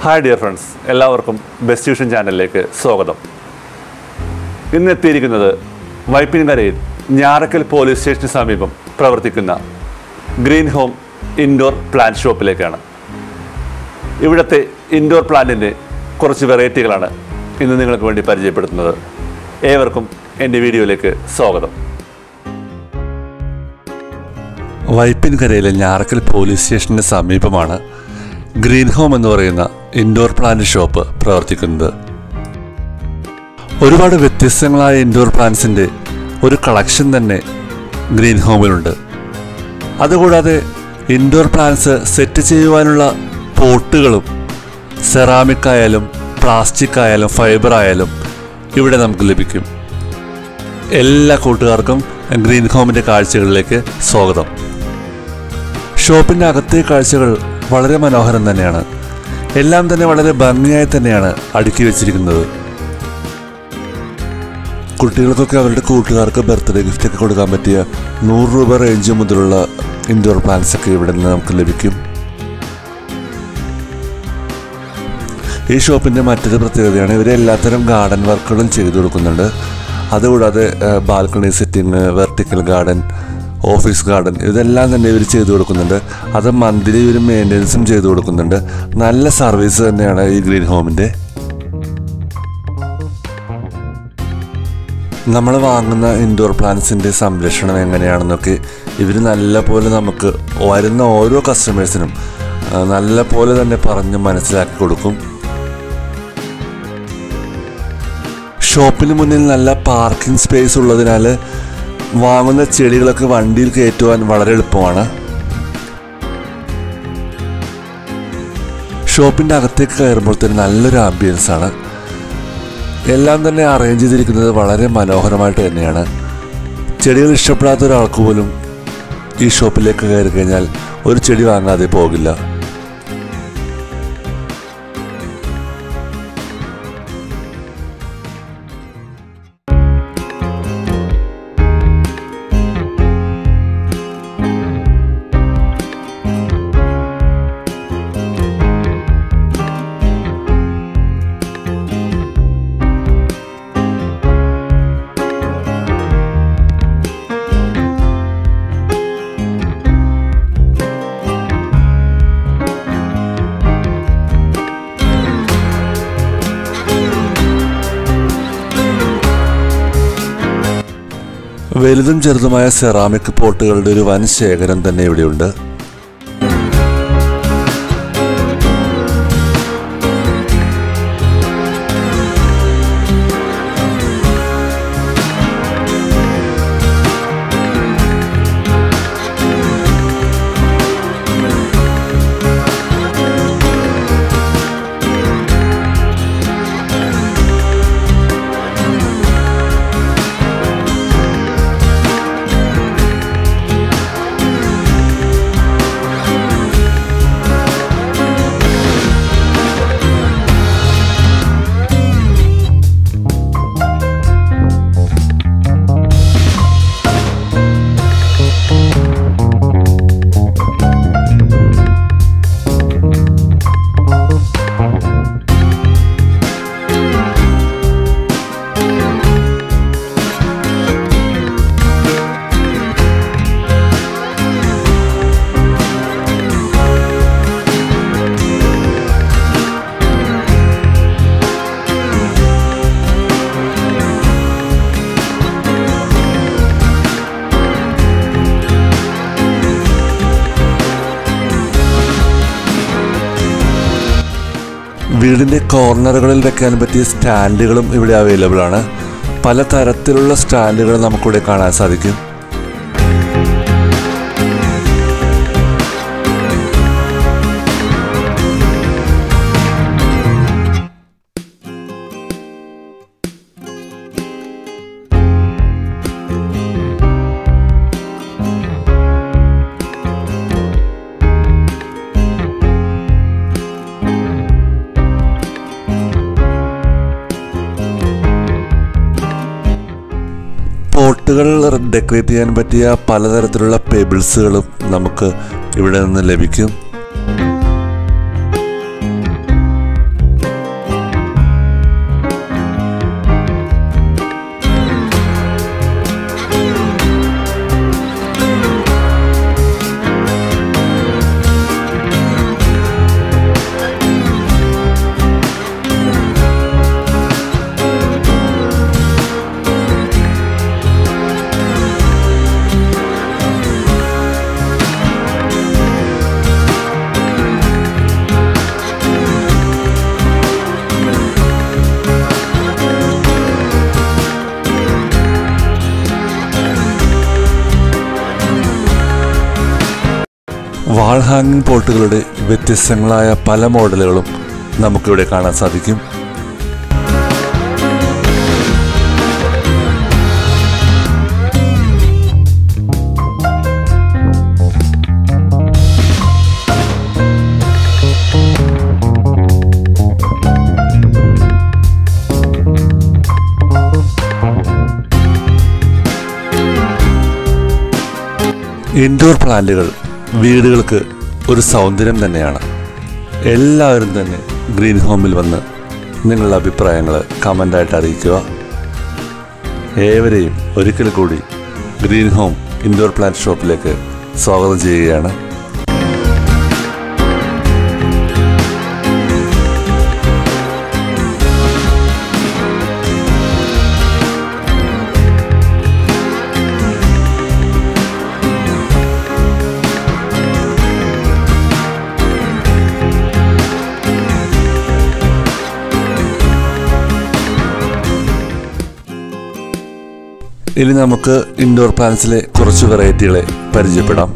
hi dear friends എല്ലാവർക്കും best tuition ചാനലിലേക്ക് സ്വാഗതം ഇന്ന് എത്തിയിരിക്കുന്നത് വൈപ്പിൻകരയിൽ ഞാറക്കൽ പോലീസ് സ്റ്റേഷന് സമീപം പ്രവർത്തിക്കുന്ന ഗ്രീൻ ഹോം ഇൻഡോർ പ്ലാന്റ് ഷോപ്പിലേക്കാണ് ഇവിടുത്തെ ഇൻഡോർ പ്ലാന്റിൻ്റെ കുറച്ച് വെറൈറ്റികളാണ് ഇന്ന് നിങ്ങൾക്ക് വേണ്ടി പരിചയപ്പെടുത്തുന്നത് ഏവർക്കും എൻ്റെ വീഡിയോയിലേക്ക് സ്വാഗതം വൈപ്പിൻകരയിലെ ഞാറക്കൽ പോലീസ് സ്റ്റേഷന് സമീപമാണ് ഗ്രീൻ ഹോം എന്ന് പറയുന്ന ഇൻഡോർ പ്ലാന്റ് ഷോപ്പ് പ്രവർത്തിക്കുന്നത് ഒരുപാട് വ്യത്യസ്തങ്ങളായ ഇൻഡോർ പ്ലാന്റ്സിൻ്റെ ഒരു കളക്ഷൻ തന്നെ ഗ്രീൻ ഹോമിലുണ്ട് അതുകൂടാതെ ഇൻഡോർ പ്ലാന്റ്സ് സെറ്റ് ചെയ്യുവാനുള്ള പോട്ടുകളും സെറാമിക് ആയാലും പ്ലാസ്റ്റിക് ആയാലും ഫൈബർ ആയാലും ഇവിടെ നമുക്ക് ലഭിക്കും എല്ലാ കൂട്ടുകാർക്കും ഗ്രീൻ ഹോമിൻ്റെ കാഴ്ചകളിലേക്ക് സ്വാഗതം ഷോപ്പിൻ്റെ അകത്തെ കാഴ്ചകൾ വളരെ മനോഹരം തന്നെയാണ് എല്ലാം തന്നെ വളരെ ഭംഗിയായി തന്നെയാണ് അടുക്കി വെച്ചിരിക്കുന്നത് കുട്ടികൾക്കൊക്കെ അവരുടെ കൂട്ടുകാർക്ക് ബർത്ത്ഡേ ഗിഫ്റ്റ് ഒക്കെ കൊടുക്കാൻ പറ്റിയ നൂറ് രൂപ റേഞ്ച് മുതലുള്ള ഇൻഡോർ പ്ലാന്റ്സ് ഒക്കെ ഇവിടെ നിന്ന് നമുക്ക് ലഭിക്കും ഈ ഷോപ്പിൻ്റെ മറ്റൊരു പ്രത്യേകതയാണ് ഇവർ എല്ലാത്തരം ഗാർഡൻ വർക്കുകളും ചെയ്തു കൊടുക്കുന്നുണ്ട് അതുകൂടാതെ balcony setting vertical garden office garden ഇതെല്ലാം തന്നെ ഇവർ ചെയ്തു കൊടുക്കുന്നുണ്ട് അത് മന്ത്ലി ഇവർ മെയിൻ്റെനൻസും ചെയ്തു കൊടുക്കുന്നുണ്ട് നല്ല സർവീസ് തന്നെയാണ് ഈ ഗ്രീൻ ഹോമിൻ്റെ നമ്മൾ വാങ്ങുന്ന ഇൻഡോർ പ്ലാന്റ്സിൻ്റെ സംരക്ഷണം എങ്ങനെയാണെന്നൊക്കെ ഇവർ നല്ല പോലെ നമുക്ക് വരുന്ന ഓരോ കസ്റ്റമേഴ്സിനും ആ, നല്ല പോലെ തന്നെ പറഞ്ഞ് മനസ്സിലാക്കി കൊടുക്കും ഷോപ്പിന് മുന്നിൽ നല്ല പാർക്കിംഗ് സ്പേസ് ഉള്ളതിനാൽ വാങ്ങുന്ന ചെടികളൊക്കെ വണ്ടിയിൽ കയറ്റുവാൻ വളരെ എളുപ്പമാണ് ഷോപ്പിൻ്റെ അകത്തേക്ക് കയറുമ്പോഴത്തേന് നല്ലൊരു ആംബിയൻസ് ആണ് എല്ലാം തന്നെ അറേഞ്ച് ചെയ്തിരിക്കുന്നത് വളരെ മനോഹരമായിട്ട് തന്നെയാണ് ചെടികൾ ഇഷ്ടപ്പെടാത്ത ഒരാൾക്ക് പോലും ഈ ഷോപ്പിലേക്ക് കയറി കഴിഞ്ഞാൽ ഒരു ചെടി വാങ്ങാതെ പോകില്ല വലുതും ചെറുതുമായ സെറാമിക് പോട്ടുകളുടെ ഒരു വൻ ശേഖരം തന്നെ ഇവിടെയുണ്ട് വീടിൻ്റെ കോർണറുകളിൽ വെക്കാൻ പറ്റിയ സ്റ്റാൻഡുകളും ഇവിടെ അവൈലബിൾ ആണ് പല തരത്തിലുള്ള സ്റ്റാൻഡുകൾ നമുക്കിവിടെ കാണാൻ സാധിക്കും പോട്ടുകൾ ഡെക്കറേറ്റ് ചെയ്യാൻ പറ്റിയ പലതരത്തിലുള്ള പേബിൾസുകളും നമുക്ക് ഇവിടെ നിന്ന് ലഭിക്കും വാൾ ഹാങ്ങിങ് പോട്ടുകളുടെ വ്യത്യസ്തങ്ങളായ പല മോഡലുകളും നമുക്കിവിടെ കാണാൻ സാധിക്കും ഇൻഡോർ പ്ലാന്റുകൾ വീടുകൾക്ക് ഒരു സൗന്ദര്യം തന്നെയാണ് എല്ലാവരും തന്നെ ഗ്രീൻ ഹോമിൽ വന്ന് നിങ്ങളുടെ അഭിപ്രായങ്ങൾ കമൻ്റായിട്ട് അറിയിക്കുക ഏവരെയും ഒരിക്കൽ കൂടി ഗ്രീൻ ഹോം ഇൻഡോർ പ്ലാന്റ് ഷോപ്പിലേക്ക് സ്വാഗതം ചെയ്യുകയാണ് ഇനി നമുക്ക് ഇൻഡോർ പ്ലാന്റ്സിലെ കുറച്ച് വെറൈറ്റികളെ പരിചയപ്പെടാം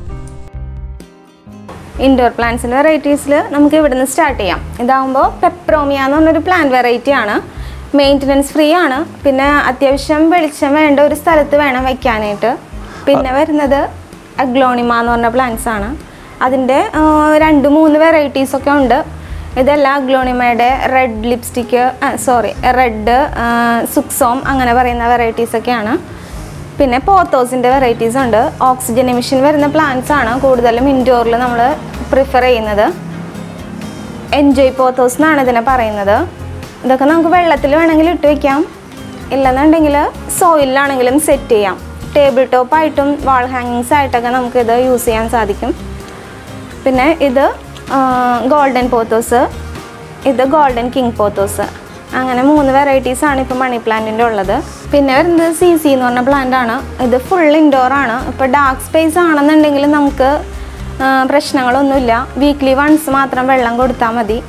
ഇൻഡോർ പ്ലാന്റ്സിൻ്റെ വെറൈറ്റീസിൽ നമുക്ക് ഇവിടുന്ന് സ്റ്റാർട്ട് ചെയ്യാം ഇതാകുമ്പോൾ പെപ്രോമിയ എന്ന് പറഞ്ഞൊരു പ്ലാന്റ് വെറൈറ്റി ആണ് മെയിൻ്റനൻസ് ഫ്രീ ആണ് പിന്നെ അത്യാവശ്യം വെളിച്ചം വേണ്ട ഒരു സ്ഥലത്ത് വേണം വെക്കാനായിട്ട് പിന്നെ വരുന്നത് അഗ്ലോണിമ എന്ന് പറഞ്ഞ പ്ലാന്റ്സ് ആണ് അതിൻ്റെ ആ, രണ്ട് മൂന്ന് വെറൈറ്റീസ് ഒക്കെ ഉണ്ട് ഇതെല്ലാം അഗ്ലോണിമയുടെ റെഡ് ലിപ്സ്റ്റിക്ക് സോറി റെഡ് സുക്സോം അങ്ങനെ പറയുന്ന വെറൈറ്റീസ് ഒക്കെയാണ് പിന്നെ പോത്തോസിൻ്റെ വെറൈറ്റീസ് ഉണ്ട് ഓക്സിജൻ എമിഷൻ വരുന്ന പ്ലാന്റ്സ് ആണ് കൂടുതലും ഇൻഡോറിൽ നമ്മൾ പ്രിഫർ ചെയ്യുന്നത് എൻജോയ് പോത്തോസ് എന്നാണ് ഇതിനെ പറയുന്നത് ഇതൊക്കെ നമുക്ക് വെള്ളത്തിൽ വേണമെങ്കിൽ ഇട്ട് വയ്ക്കാം ഇല്ലെന്നുണ്ടെങ്കിൽ സോയിലാണെങ്കിലും സെറ്റ് ചെയ്യാം ടേബിൾ ടോപ്പ് ആയിട്ടും വാൾ ഹാങ്ങിങ്സ് ആയിട്ടൊക്കെ നമുക്കിത് യൂസ് ചെയ്യാൻ സാധിക്കും പിന്നെ ഇത് ഗോൾഡൻ പോത്തോസ് ഇത് ഗോൾഡൻ കിങ് പോത്തോസ് അങ്ങനെ മൂന്ന് വെറൈറ്റീസ് ആണ് ഇപ്പോൾ മണി പ്ലാന്റിൻ്റെ ഉള്ളത് പിന്നെ വരുന്നത് സി സി എന്ന് പറഞ്ഞ പ്ലാന്റ് ആണ് ഇത് ഫുൾ ഇൻഡോർ ആണ് ഇപ്പോൾ ഡാർക്ക് സ്പേസ് ആണെന്നുണ്ടെങ്കിൽ നമുക്ക് ആ, പ്രശ്നങ്ങളൊന്നുമില്ല വീക്ക്ലി വൺസ് മാത്രം വെള്ളം കൊടുത്താൽ മതി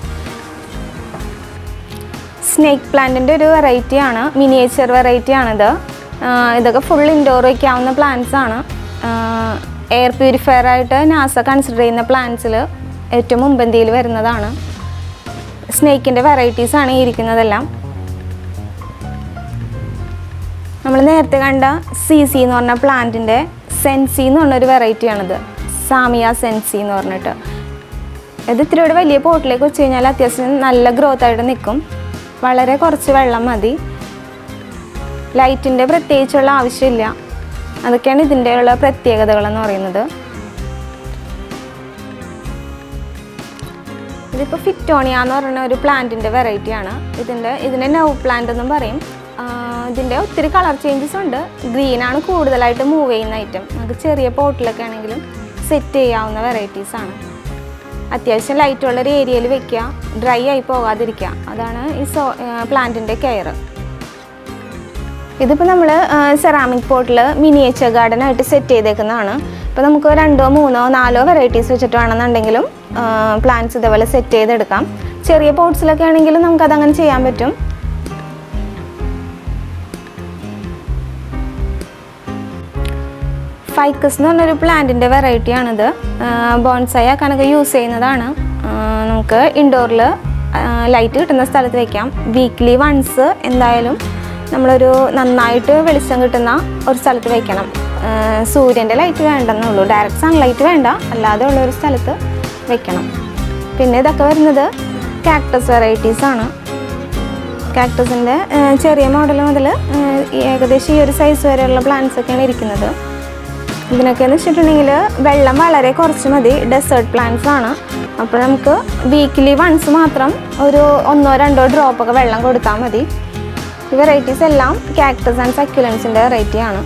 സ്നേക്ക് പ്ലാന്റിൻ്റെ ഒരു വെറൈറ്റി ആണ് മിനിയേച്ചർ വെറൈറ്റി ആണിത് ആഹ് ഇതൊക്കെ ഫുൾ ഇൻഡോർ വയ്ക്കാവുന്ന പ്ലാന്റ്സ് ആണ് എയർ പ്യൂരിഫയർ ആയിട്ട് നാസ കൺസിഡർ ചെയ്യുന്ന പ്ലാന്റ്സിൽ ഏറ്റവും മുമ്പന്തിയിൽ വരുന്നതാണ് സ്നേക്കിൻ്റെ വെറൈറ്റീസ് ആണ് ഈ ഇരിക്കുന്നതെല്ലാം നമ്മൾ നേരത്തെ കണ്ട സി സി എന്ന് പറഞ്ഞ പ്ലാന്റിൻ്റെ സെൻസി എന്ന് പറഞ്ഞൊരു വെറൈറ്റിയാണിത് സാമിയ സെൻസി എന്ന് പറഞ്ഞിട്ട് ഇത് ഇത്തിരി കൂടെ വലിയ പോട്ടിലേക്ക് വെച്ച് കഴിഞ്ഞാൽ അത്യാവശ്യം നല്ല ഗ്രോത്ത് ആയിട്ട് നിൽക്കും വളരെ കുറച്ച് വെള്ളം മതി ലൈറ്റിൻ്റെ പ്രത്യേകിച്ചുള്ള ആവശ്യമില്ല അതൊക്കെയാണ് ഇതിൻ്റെ ഉള്ള പ്രത്യേകതകൾ എന്ന് പറയുന്നത് ഇതിപ്പോൾ ഫിറ്റോണിയ എന്ന് പറയുന്ന ഒരു പ്ലാന്റിൻ്റെ വെറൈറ്റിയാണ് ഇതിൻ്റെ ഇതിനെ നവ് പ്ലാന്റ് എന്നും പറയും ആ, ഇതിൻ്റെ ഒത്തിരി കളർ ചേഞ്ചസ് ഉണ്ട് ഗ്രീനാണ് കൂടുതലായിട്ട് മൂവ് ചെയ്യുന്ന ഐറ്റം നമുക്ക് ചെറിയ പോട്ടിലൊക്കെ ആണെങ്കിലും സെറ്റ് ചെയ്യാവുന്ന വെറൈറ്റീസ് ആണ് അത്യാവശ്യം ലൈറ്റ് ഉള്ള ഒരു ഏരിയയിൽ വെക്കുക ഡ്രൈ ആയി പോകാതിരിക്കുക അതാണ് ഈ സോ പ്ലാന്റിൻ്റെ കെയർ ഇതിപ്പോൾ നമ്മൾ സെറാമിക് പോട്ടിൽ മിനിയേച്ചർ ഗാർഡൻ ആയിട്ട് സെറ്റ് ചെയ്തേക്കുന്നതാണ് ഇപ്പോൾ നമുക്ക് രണ്ടോ മൂന്നോ നാലോ വെറൈറ്റീസ് വെച്ചിട്ട് വേണമെന്നുണ്ടെങ്കിലും പ്ലാന്റ്സ് ഇതേപോലെ സെറ്റ് ചെയ്തെടുക്കാം ചെറിയ പോട്ട്സിലൊക്കെ ആണെങ്കിലും നമുക്കതങ്ങനെ ചെയ്യാൻ പറ്റും ഫൈക്കസ് എന്ന് പറഞ്ഞൊരു പ്ലാന്റിൻ്റെ വെറൈറ്റിയാണിത് ബോൺസായി ആക്കാനൊക്കെ യൂസ് ചെയ്യുന്നതാണ് ആ, നമുക്ക് ഇൻഡോറിൽ ലൈറ്റ് കിട്ടുന്ന സ്ഥലത്ത് വെക്കാം വീക്ക്ലി വൺസ് എന്തായാലും നമ്മളൊരു നന്നായിട്ട് വെളിച്ചം കിട്ടുന്ന ഒരു സ്ഥലത്ത് വെക്കണം ആ, സൂര്യൻ്റെ ലൈറ്റ് വേണ്ടെന്നുള്ളൂ ഡയറക്റ്റ് സൺലൈറ്റ് വേണ്ട അല്ലാതെ ഉള്ള ഒരു സ്ഥലത്ത് വെക്കണം പിന്നെ ഇതൊക്കെ വരുന്നത് കാക്ടസ് വെറൈറ്റീസ് ആണ് കാക്ടസിൻ്റെ ചെറിയ മോഡൽ മുതൽ ഏകദേശം ഈ ഒരു സൈസ് വരെയുള്ള പ്ലാന്റ്സ് ഒക്കെയാണ് ഇരിക്കുന്നത് ഇതിനൊക്കെ എന്ന് വെച്ചിട്ടുണ്ടെങ്കിൽ വെള്ളം വളരെ കുറച്ച് മതി ഡെസേർട്ട് പ്ലാന്റ്സ് ആണ് അപ്പോൾ നമുക്ക് വീക്കിലി വൺസ് മാത്രം ഒരു ഒന്നോ രണ്ടോ ഡ്രോപ്പ് ഒക്കെ വെള്ളം കൊടുത്താൽ മതി ഈ വെറൈറ്റീസ് എല്ലാം കാക്ടസ് ആൻഡ് സക്യുലൻസിൻ്റെ വെറൈറ്റി ആണ്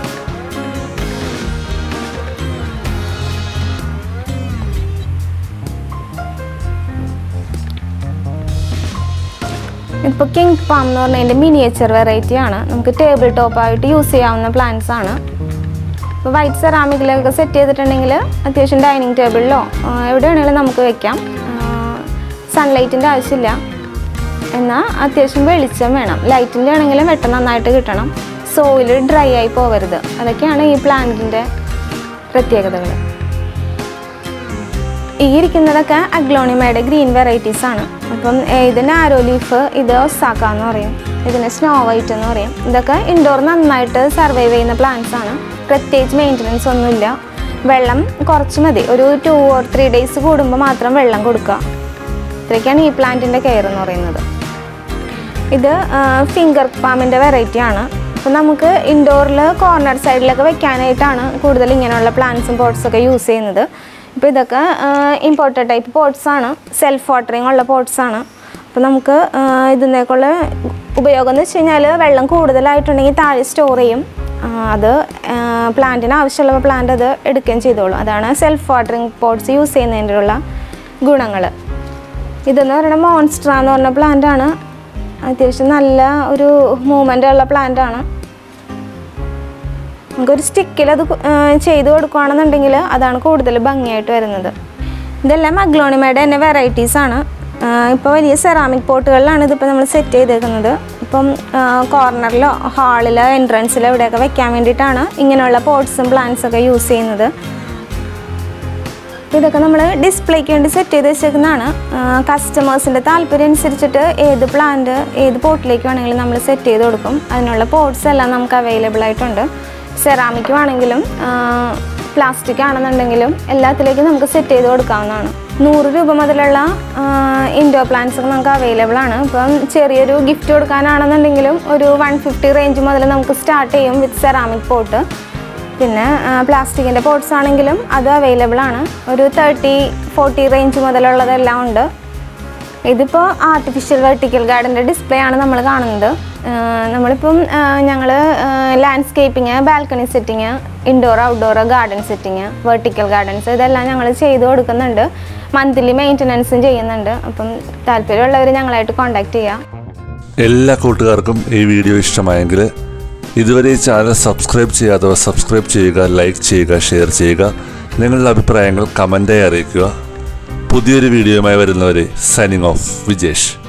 ഇപ്പോൾ കിങ് പാം എന്ന് പറഞ്ഞതിൻ്റെ മിനിയേച്ചർ വെറൈറ്റി ആണ് നമുക്ക് ടേബിൾ ടോപ്പായിട്ട് യൂസ് ചെയ്യാവുന്ന പ്ലാന്റ്സ് ആണ് ഇപ്പോൾ വൈറ്റ് സെറാമിക്കിലൊക്കെ സെറ്റ് ചെയ്തിട്ടുണ്ടെങ്കിൽ അത്യാവശ്യം ഡൈനിങ് ടേബിളിലോ എവിടെ വേണമെങ്കിലും നമുക്ക് വെക്കാം സൺലൈറ്റിൻ്റെ ആവശ്യമില്ല എന്നാൽ അത്യാവശ്യം വെളിച്ചം വേണം ലൈറ്റിൻ്റെ ആണെങ്കിലും വെട്ടം നന്നായിട്ട് കിട്ടണം സോയിൽ ഡ്രൈ ആയി പോകരുത് അതൊക്കെയാണ് ഈ പ്ലാന്റിൻ്റെ പ്രത്യേകതകൾ ഈ ഇരിക്കുന്നതൊക്കെ അഗ്ലോണിമയുടെ ഗ്രീൻ വെറൈറ്റീസ് ആണ് അപ്പം ഏ, ഇത് നാരോ ലീഫ് ഇത് ഒസാക്ക എന്ന് പറയും ഇതിന് സ്നോ വൈറ്റ് എന്ന് പറയും ഇതൊക്കെ ഇൻഡോർ നന്നായിട്ട് സർവൈവ് ചെയ്യുന്ന പ്ലാന്റ്സ് ആണ് പ്രത്യേകിച്ച് മെയിൻ്റനൻസ് ഒന്നുമില്ല വെള്ളം കുറച്ച് മതി ഒരു ടു ഓർ ത്രീ ഡേയ്സ് കൂടുമ്പോൾ മാത്രം വെള്ളം കൊടുക്കുക ഇത്രയൊക്കെയാണ് ഈ പ്ലാന്റിൻ്റെ കെയർ എന്ന് പറയുന്നത് ഇത് ഫിംഗർ പാമിൻ്റെ വെറൈറ്റി ആണ് അപ്പോൾ നമുക്ക് ഇൻഡോറിൽ കോർണർ സൈഡിലൊക്കെ വെക്കാനായിട്ടാണ് കൂടുതൽ ഇങ്ങനെയുള്ള പ്ലാന്റ്സും പോട്ട്സും ഒക്കെ യൂസ് ചെയ്യുന്നത് ഇപ്പോൾ ഇതൊക്കെ ഇമ്പോർട്ടഡ് ടൈപ്പ് പോട്ട്സ് ആണ് സെൽഫ് വാട്ടറിങ് ഉള്ള പോട്ട്സ് ആണ് അപ്പോൾ നമുക്ക് ഇതിനേക്കുള്ള ഉപയോഗം എന്ന് വെച്ച് കഴിഞ്ഞാൽ വെള്ളം കൂടുതലായിട്ടുണ്ടെങ്കിൽ താഴെ സ്റ്റോർ ചെയ്യും ആ, അത് പ്ലാന്റിന് ആവശ്യമുള്ള പ്ലാന്റ് അത് എടുക്കുകയും ചെയ്തോളും അതാണ് സെൽഫ് വാട്ടറിങ് പോട്ട്സ് യൂസ് ചെയ്യുന്നതിൻ്റെ ഗുണങ്ങൾ ഇതെന്ന് പറയുന്നത് മോൺസ്ട്ര എന്ന് പറഞ്ഞ പ്ലാന്റ് ആണ് അത്യാവശ്യം നല്ല ഒരു മൂവ്മെൻ്റ് ഉള്ള പ്ലാന്റ് ആണ് നമുക്കൊരു സ്റ്റിക്കിൽ അത് കു- ആ, ചെയ്ത് കൊടുക്കുകയാണെന്നുണ്ടെങ്കിൽ അതാണ് കൂടുതൽ ഭംഗിയായിട്ട് വരുന്നത് ഇതെല്ലാം അഗ്ലോണിമയുടെ തന്നെ വെറൈറ്റീസ് ആണ് ഇപ്പോൾ വലിയ സെറാമിക് പോട്ടുകളിലാണ് ഇതിപ്പോൾ നമ്മൾ സെറ്റ് ചെയ്തേക്കുന്നത് ഇപ്പം കോർണറിലോ ഹാളിലോ എൻട്രൻസിലോ ഇവിടെയൊക്കെ വെക്കാൻ വേണ്ടിയിട്ടാണ് ഇങ്ങനെയുള്ള പോട്ട്സും പ്ലാന്റ്സും ഒക്കെ യൂസ് ചെയ്യുന്നത് ഇതൊക്കെ നമ്മൾ ഡിസ്പ്ലേക്ക് വേണ്ടി സെറ്റ് ചെയ്ത് വെച്ചേക്കുന്നതാണ് കസ്റ്റമേഴ്സിൻ്റെ താല്പര്യം അനുസരിച്ചിട്ട് ഏത് പ്ലാന്റ് ഏത് പോട്ടിലേക്ക് വേണമെങ്കിലും നമ്മൾ സെറ്റ് ചെയ്ത് കൊടുക്കും അതിനുള്ള പോട്ട്സ് എല്ലാം നമുക്ക് അവൈലബിൾ ആയിട്ടുണ്ട് സെറാമിക് വേണമെങ്കിലും പ്ലാസ്റ്റിക് ആണെന്നുണ്ടെങ്കിലും എല്ലാത്തിലേക്കും നമുക്ക് സെറ്റ് ചെയ്ത് കൊടുക്കാവുന്നതാണ് നൂറ് രൂപ മുതലുള്ള ഇൻഡോർ പ്ലാന്റ്സ് ഒക്കെ നമുക്ക് അവൈലബിൾ ആണ് ഇപ്പം ചെറിയൊരു ഗിഫ്റ്റ് കൊടുക്കാനാണെന്നുണ്ടെങ്കിലും ഒരു വൺ ഫിഫ്റ്റി റേഞ്ച് മുതൽ നമുക്ക് സ്റ്റാർട്ട് ചെയ്യും വിത്ത് സെറാമിക് പോട്ട് പിന്നെ പ്ലാസ്റ്റിക്കിൻ്റെ പോട്ട്സ് ആണെങ്കിലും അത് അവൈലബിൾ ആണ് ഒരു തേർട്ടി ഫോർട്ടി റേഞ്ച് മുതലുള്ളതെല്ലാം ഉണ്ട് ഇതിപ്പോൾ ആർട്ടിഫിഷ്യൽ വെർട്ടിക്കൽ ഗാർഡൻ്റെ ഡിസ്പ്ലേ ആണ് നമ്മൾ കാണുന്നത് ആ, നമ്മളിപ്പം ഞങ്ങൾ landscaping balcony setting indoor outdoor garden setting vertical gardens ഇതെല്ലാം ഞങ്ങൾ ചെയ്തു കൊടുക്കുന്നുണ്ട് മന്ത്ലി മെയിൻ്റനൻസും ചെയ്യുന്നുണ്ട് അപ്പം താല്പര്യമുള്ളവർ ഞങ്ങളായിട്ട് കോൺടാക്റ്റ് ചെയ്യാം എല്ലാ കൂട്ടുകാർക്കും ഈ വീഡിയോ ഇഷ്ടമായെങ്കിൽ ഇതുവരെ ഈ ചാനൽ സബ്സ്ക്രൈബ് ചെയ്യാത്തവർ സബ്സ്ക്രൈബ് ചെയ്യുക ലൈക്ക് ചെയ്യുക ഷെയർ ചെയ്യുക നിങ്ങളുടെ അഭിപ്രായങ്ങൾ കമൻ്റായി അറിയിക്കുക പുതിയൊരു വീഡിയോയുമായി വരുന്നവരെ സൈനിങ് ഓഫ് വിജേഷ്